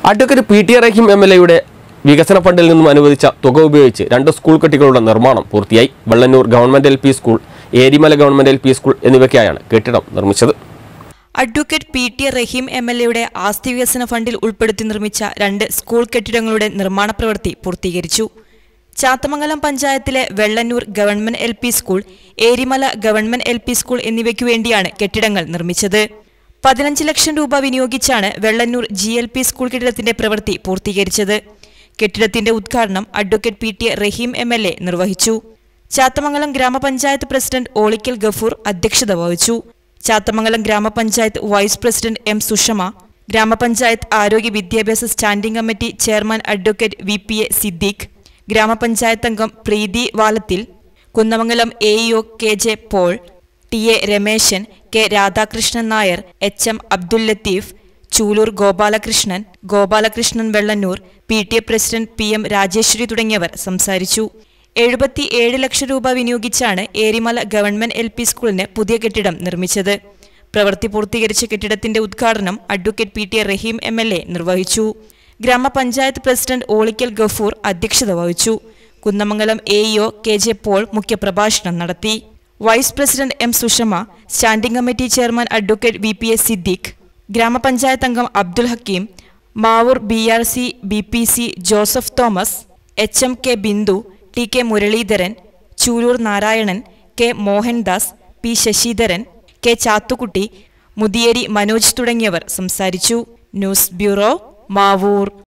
advocate P T Rahim M L എയുടെ വികസന ഫണ്ടിൽ നിന്നും അനുവദിച്ച തുക ഉപയോഗിച്ച് രണ്ട് സ്കൂൾ കെട്ടിടങ്ങളുടെ നിർമ്മാണം പൂർത്തിയായി Vellanur government L P school Erimala government L P school എന്നിവയ്ക്കായാണ് കെട്ടിടം നിർമ്മിച്ചത് advocate P T Rahim M L എയുടെ ആസ്തി വികസന ഫണ്ടിൽ ഉൾപ്പെടുത്തി നിർമ്മിച്ച രണ്ട് സ്കൂൾ കെട്ടിടങ്ങളുടെ നിർമ്മാണ പ്രവൃത്തി പൂർത്തീകരിച്ചു ചാത്തമംഗലം പഞ്ചായത്തിലെ Vellanur government L P school Erimala government L P school എന്നിവയ്ക്കു വേണ്ടിയാണ് കെട്ടിടങ്ങൾ നിർമ്മിച്ചത് പതിനഞ്ച് ലക്ഷം രൂപ വിനിയോഗിച്ചാണ് Vellanur G L P school കെട്ടിടത്തിന്റെ പ്രവൃത്തി പൂർത്തീകരിച്ചത് കെട്ടിടത്തിന്റെ ഉദ്ഘാടനം advocate P T Rahim M L A നിർവഹിച്ചു ചാത്തമംഗലം ഗ്രാമപഞ്ചായത്ത് പ്രസിഡന്റ് ഓളിക്കൽ ഗഫൂർ അധ്യക്ഷത വഹിച്ചു ചാത്തമംഗലം ഗ്രാമപഞ്ചായത്ത് വൈസ് പ്രസിഡന്റ് എം സുഷമ ഗ്രാമപഞ്ചായത്ത് ആരോഗ്യ വിദ്യാഭ്യാസ standing committee chairman advocate V P A Siddique ഗ്രാമപഞ്ചായത്ത് അംഗം Preethi Valathil Kunnamangalam A E O K J Paul T A Rameshan K Radhakrishnan Nair H M Abdul Latheef Chooloor Gopalakrishnan Gopalakrishnan Vellanur P T A president P M Rajeshwari തുടങ്ങിയവർ സംസാരിച്ചു എഴുപത്തി ഏഴ് ലക്ഷം രൂപ വിനിയോഗിച്ചാണ് ഏരിമല ഗവൺമെന്റ് എൽ പി സ്കൂളിന് പുതിയ കെട്ടിടം നിർമ്മിച്ചത് പ്രവൃത്തി പൂർത്തീകരിച്ച കെട്ടിടത്തിന്റെ ഉദ്ഘാടനം advocate P T A Rahim M L A നിർവഹിച്ചു ഗ്രാമപഞ്ചായത്ത് പ്രസിഡന്റ് ഓളിക്കൽ ഗഫൂർ അധ്യക്ഷത വഹിച്ചു Kunnamangalam A E O K J Paul മുഖ്യപ്രഭാഷണം നടത്തി vice president M Sushama standing committee chairman advocate V P S Siddique ഗ്രാമപഞ്ചായത്ത് അംഗം Abdul Hakeem Mavoor B R C B P C Joseph Thomas H M K Bindu T K Muraleedharan Chooloor Narayanan K Mohandas P Sasidharan K Chathukutty Muthiyeri Manoj തുടങ്ങിയവർ സംസാരിച്ചു ന്യൂസ് ബ്യൂറോ മാവൂർ